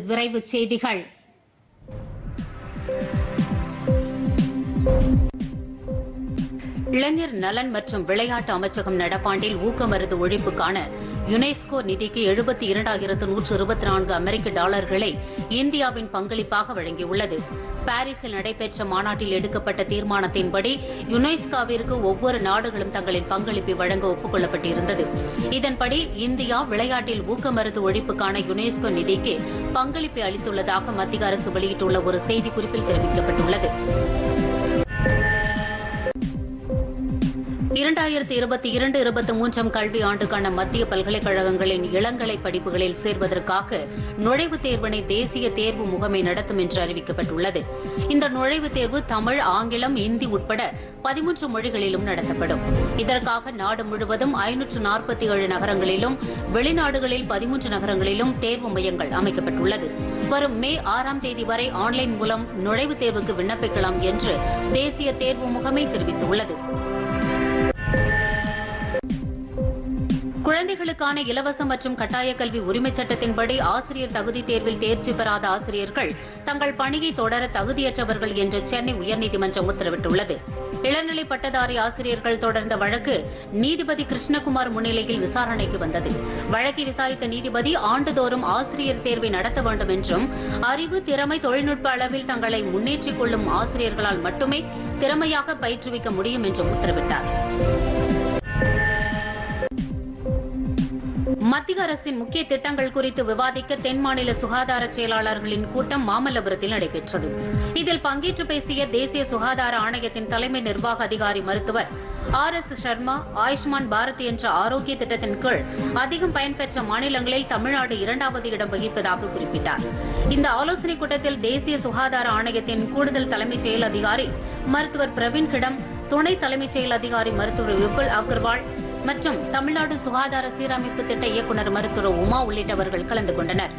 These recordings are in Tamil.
விரைவுச் செய்திகள் இளைஞர் நலன் மற்றும் விளையாட்டு அமைச்சகம் நடப்பாண்டில் ஊக்க மருந்து ஒழிப்புக்கான யுனெஸ்கோ நிதிக்கு எழுபத்தி இரண்டாயிரத்து நூற்று இருபத்தி நான்கு அமெரிக்க டாலர்களை இந்தியாவின் பங்களிப்பாக வழங்கியுள்ளது பாரிஸில் நடைபெற்ற மாநாட்டில் எடுக்கப்பட்ட தீர்மானத்தின்படி யுனெஸ்கோவிற்கு ஒவ்வொரு நாடுகளும் தங்களின் பங்களிப்பை வழங்க ஒப்புக் கொள்ளப்பட்டிருந்தது இதன்படி இந்தியா விளையாட்டில் ஊக்க மருந்து ஒழிப்புக்கான யுனெஸ்கோ நிதிக்கு பங்களிப்பை அளித்துள்ளதாக மத்திய அரசு வெளியிட்டுள்ள ஒரு செய்திக்குறிப்பில் தெரிவிக்கப்பட்டுள்ளது இரண்டாயிரத்தி இருபத்தி இரண்டு இருபத்தி மூன்றாம் கல்வி ஆண்டுக்கான மத்திய பல்கலைக்கழகங்களின் இளங்கலை படிப்புகளில் சேர்வதற்காக நுழைவுத் தேர்வினை தேசிய தேர்வு முகமை நடத்தும் என்று அறிவிக்கப்பட்டுள்ளது இந்த நுழைவுத் தேர்வு தமிழ் ஆங்கிலம் இந்தி உட்பட பதிமூன்று மொழிகளிலும் நடத்தப்படும் இதற்காக நாடு முழுவதும் ஐநூற்று நாற்பத்தி ஏழு நகரங்களிலும் வெளிநாடுகளில் பதிமூன்று நகரங்களிலும் தேர்வு மையங்கள் அமைக்கப்பட்டுள்ளது வரும் மே ஆறாம் தேதி வரை ஆன்லைன் மூலம் நுழைவுத் தேர்வுக்கு விண்ணப்பிக்கலாம் என்று தேசிய தேர்வு முகமை தெரிவித்துள்ளது குழந்தைகளுக்கான இலவச மற்றும் கட்டாய கல்வி உரிமைச் சட்டத்தின்படி ஆசிரியர் தகுதி தேர்வில் தேர்ச்சி பெறாத ஆசிரியர்கள் தங்கள் பணியை தொடர தகுதியற்றவர்கள் என்று சென்னை உயர்நீதிமன்றம் உத்தரவிட்டுள்ளது இளநிலை பட்டதாரி ஆசிரியர்கள் தொடர்ந்த வழக்கு நீதிபதி கிருஷ்ணகுமார் முன்னிலையில் விசாரணைக்கு வந்தது வழக்கை விசாரித்த நீதிபதி ஆண்டுதோறும் ஆசிரியர் தேர்வை நடத்த வேண்டும் என்றும் அறிவு திறமை தொழில்நுட்ப அளவில் தங்களை முன்னேற்றிக் கொள்ளும் ஆசிரியர்களால் மட்டுமே திறமையாக பயிற்றுவிக்க முடியும் என்றும் உத்தரவிட்டார் மத்திய அரசின் முக்கிய திட்டங்கள் குறித்து விவாதிக்க தென் மாநில சுகாதார செயலாளர்களின் கூட்டம் மாமல்லபுரத்தில் நடைபெற்றது இதில் பங்கேற்று பேசிய தேசிய சுகாதார ஆணையத்தின் தலைமை நிர்வாக அதிகாரி மருத்துவர் ஆர் எஸ் சர்மா ஆயுஷ்மான் பாரத் என்ற ஆரோக்கிய திட்டத்தின் கீழ் அதிகம் பயன்பெற்ற மாநிலங்களில் தமிழ்நாடு இரண்டாவது இடம் வகிப்பதாக குறிப்பிட்டார் இந்த ஆலோசனைக் கூட்டத்தில் தேசிய சுகாதார ஆணையத்தின் கூடுதல் தலைமைச் செயல் அதிகாரி மருத்துவர் பிரவீன் கிடம் துணை தலைமைச் செயல் அதிகாரி மருத்துவர் விபுல் அகர்வால் மற்றும் தமிழ்நாடு சுகாதார சீரமைப்பு திட்ட இயக்குநர் மருத்துவர் உமா உள்ளிட்டவர்கள் கலந்து கொண்டனர்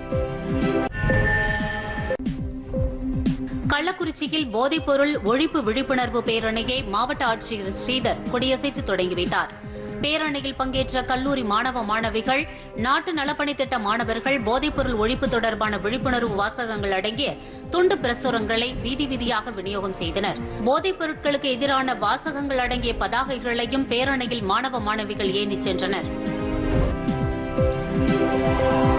கள்ளக்குறிச்சியில் போதைப்பொருள் ஒழிப்பு விழிப்புணர்வு பேரணியை மாவட்ட ஆட்சியர் ஸ்ரீதர் கொடியசைத்து தொடங்கி வைத்தார் பேரணியில் பங்கேற்ற கல்லூரி மாணவ மாணவிகள் நாட்டு நலப்பணி திட்ட மாணவர்கள் போதைப்பொருள் ஒழிப்பு தொடர்பான விழிப்புணர்வு வாசகங்கள் அடங்கிய துண்டு பிரசுரங்களை வீதி வீதியாக விநியோகம் செய்தனர் போதைப் பொருட்களுக்கு எதிரான வாசகங்கள் அடங்கிய பதாகைகளையும் பேரணியில் மாணவ மாணவிகள் ஏந்திச் சென்றனர்